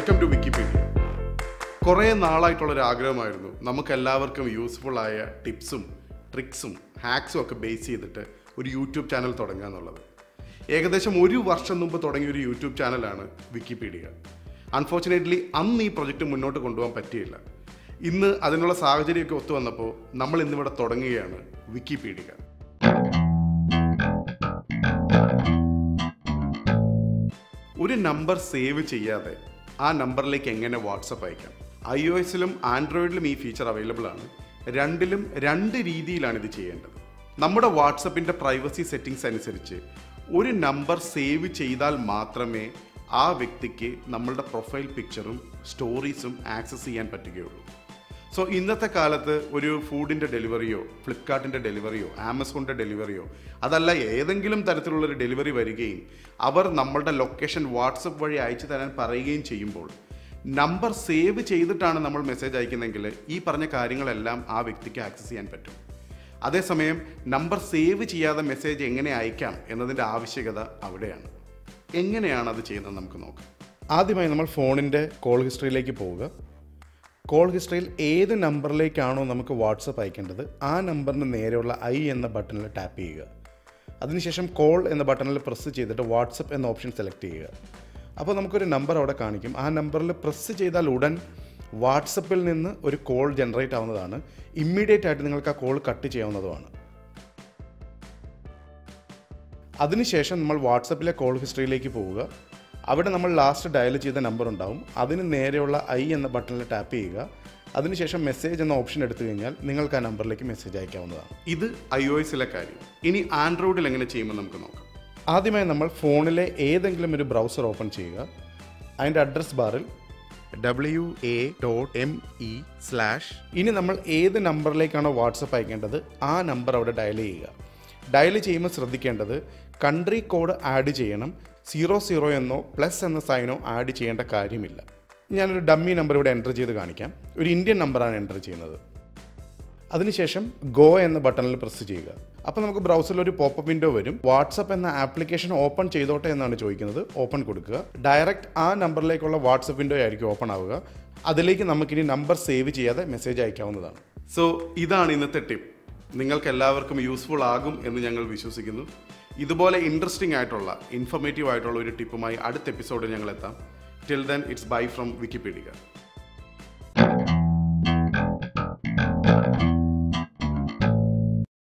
welcome to Wikipedia കുറേ നാളായിട്ടുള്ളൊരു ആഗ്രഹമായിരുന്നു നമുക്ക് എല്ലാവർക്കും യൂസ്ഫുൾ ആയ ടിപ്സും ട്രിക്സും ഹാക്സും ഒക്കെ ബേസ് ചെയ്തിട്ട് ഒരു യൂട്യൂബ് ചാനൽ തുടങ്ങുക എന്നുള്ളത് ഏകദേശം ഒരു വർഷം മുമ്പ് തുടങ്ങിയ ഒരു യൂട്യൂബ് ചാനലാണ് വിക്കിപീഡിയ അൺഫോർച്ചുനേറ്റ്ലി അന്ന് ഈ പ്രൊജക്റ്റ് മുന്നോട്ട് കൊണ്ടുപോകാൻ പറ്റിയില്ല ഇന്ന് അതിനുള്ള സാഹചര്യമൊക്കെ ഒത്തു വന്നപ്പോൾ നമ്മൾ ഇന്നിവിടെ തുടങ്ങുകയാണ് വിക്കിപീഡിയ ഒരു നമ്പർ സേവ് ചെയ്യാതെ ആ നമ്പറിലേക്ക് എങ്ങനെ വാട്സപ്പ് അയക്കാം ഐ ഒ എസിലും ആൻഡ്രോയിഡിലും ഈ ഫീച്ചർ അവൈലബിൾ ആണ് രണ്ടിലും രണ്ട് രീതിയിലാണ് ഇത് ചെയ്യേണ്ടത് നമ്മുടെ വാട്സപ്പിൻ്റെ പ്രൈവസി സെറ്റിംഗ്സ് അനുസരിച്ച് ഒരു നമ്പർ സേവ് ചെയ്താൽ മാത്രമേ ആ വ്യക്തിക്ക് നമ്മളുടെ പ്രൊഫൈൽ പിക്ചറും സ്റ്റോറീസും ആക്സസ് ചെയ്യാൻ പറ്റുകയുള്ളൂ സോ ഇന്നത്തെ കാലത്ത് ഒരു ഫുഡിൻ്റെ ഡെലിവറിയോ ഫ്ലിപ്കാർട്ടിൻ്റെ ഡെലിവറിയോ ആമസോണിൻ്റെ ഡെലിവറിയോ അതല്ല ഏതെങ്കിലും തരത്തിലുള്ള ഒരു ഡെലിവറി വരികയും അവർ നമ്മളുടെ ലൊക്കേഷൻ വാട്സപ്പ് വഴി അയച്ചു തരാൻ പറയുകയും ചെയ്യുമ്പോൾ നമ്പർ സേവ് ചെയ്തിട്ടാണ് നമ്മൾ മെസ്സേജ് അയക്കുന്നതെങ്കിൽ ഈ പറഞ്ഞ കാര്യങ്ങളെല്ലാം ആ വ്യക്തിക്ക് ആക്സസ് ചെയ്യാൻ പറ്റും അതേസമയം നമ്പർ സേവ് ചെയ്യാതെ മെസ്സേജ് എങ്ങനെ അയക്കാം എന്നതിൻ്റെ ആവശ്യകത അവിടെയാണ് എങ്ങനെയാണ് അത് ചെയ്യുന്നത് നമുക്ക് നോക്കാം ആദ്യമായി നമ്മൾ ഫോണിൻ്റെ കോൾ ഹിസ്റ്ററിയിലേക്ക് പോവുക കോൾ ഹിസ്റ്ററിയിൽ ഏത് നമ്പറിലേക്കാണോ നമുക്ക് വാട്സപ്പ് അയക്കേണ്ടത് ആ നമ്പറിന് നേരെയുള്ള ഐ എന്ന ബട്ടണിൽ ടാപ്പ് ചെയ്യുക അതിനുശേഷം കോൾ എന്ന ബട്ടണിൽ പ്രസ് ചെയ്തിട്ട് വാട്സപ്പ് എന്ന ഓപ്ഷൻ സെലക്ട് ചെയ്യുക അപ്പോൾ നമുക്കൊരു നമ്പർ അവിടെ കാണിക്കും ആ നമ്പറിൽ പ്രസ് ചെയ്താൽ ഉടൻ വാട്സപ്പിൽ നിന്ന് ഒരു കോൾ ജനറേറ്റ് ആവുന്നതാണ് ഇമ്മീഡിയറ്റ് ആയിട്ട് നിങ്ങൾക്ക് ആ കോൾ കട്ട് ചെയ്യാവുന്നതുമാണ് അതിനുശേഷം നമ്മൾ വാട്സപ്പിലെ കോൾ ഹിസ്റ്ററിയിലേക്ക് പോവുക അവിടെ നമ്മൾ ലാസ്റ്റ് ഡയൽ ചെയ്ത നമ്പർ ഉണ്ടാവും അതിന് നേരെയുള്ള ഐ എന്ന ബട്ടണിൽ ടാപ്പ് ചെയ്യുക അതിനുശേഷം മെസ്സേജ് എന്ന ഓപ്ഷൻ എടുത്തു കഴിഞ്ഞാൽ നിങ്ങൾക്ക് ആ നമ്പറിലേക്ക് മെസ്സേജ് അയക്കാവുന്നതാണ് ഇത് ഐ ഒ എസിലെ കാര്യം ഇനി ആൻഡ്രോയിഡിൽ എങ്ങനെ ചെയ്യുമെന്ന് നമുക്ക് നോക്കാം ആദ്യമായി നമ്മൾ ഫോണിലെ ഏതെങ്കിലും ഒരു ബ്രൗസർ ഓപ്പൺ ചെയ്യുക അതിൻ്റെ അഡ്രസ് ബാറിൽ W A dot M E slash ഇനി നമ്മൾ ഏത് നമ്പറിലേക്കാണോ വാട്സപ്പ് അയക്കേണ്ടത് ആ നമ്പർ അവിടെ ഡയൽ ചെയ്യുക ഡയൽ ചെയ്യുമ്പോൾ ശ്രദ്ധിക്കേണ്ടത് കൺട്രി കോഡ് ആഡ് ചെയ്യണം സീറോ സീറോ എന്നോ പ്ലസ് എന്ന സൈനോ ആഡ് ചെയ്യേണ്ട കാര്യമില്ല ഞാനൊരു ഡമ്മി നമ്പർ ഇവിടെ എൻ്റർ ചെയ്ത് കാണിക്കാം ഒരു ഇന്ത്യൻ നമ്പറാണ് എൻ്റർ ചെയ്യുന്നത് അതിനുശേഷം ഗോ എന്ന ബട്ടണിൽ പ്രസ് ചെയ്യുക അപ്പോൾ നമുക്ക് ബ്രൗസറിൽ ഒരു പോപ്പ് വിൻഡോ വരും വാട്സപ്പ് എന്ന ആപ്ലിക്കേഷൻ ഓപ്പൺ ചെയ്തോട്ടെ എന്നാണ് ചോദിക്കുന്നത് ഓപ്പൺ കൊടുക്കുക ഡയറക്റ്റ് ആ നമ്പറിലേക്കുള്ള വാട്സപ്പ് വിൻഡോ ആയിരിക്കും ഓപ്പൺ ആവുക അതിലേക്ക് നമുക്കിനി നമ്പർ സേവ് ചെയ്യാതെ മെസ്സേജ് അയക്കാവുന്നതാണ് സോ ഇതാണ് ഇന്നത്തെ ടിപ്പ് നിങ്ങൾക്ക് എല്ലാവർക്കും യൂസ്ഫുൾ ആകും എന്ന് ഞങ്ങൾ വിശ്വസിക്കുന്നു ഇതുപോലെ ഇൻട്രസ്റ്റിംഗ് ആയിട്ടുള്ള ഇൻഫർമേറ്റീവ് ആയിട്ടുള്ള ഒരു ടിപ്പുമായി അടുത്ത എപ്പിസോഡിൽ ഞങ്ങൾ എത്താം till then it's bye from Wikipedia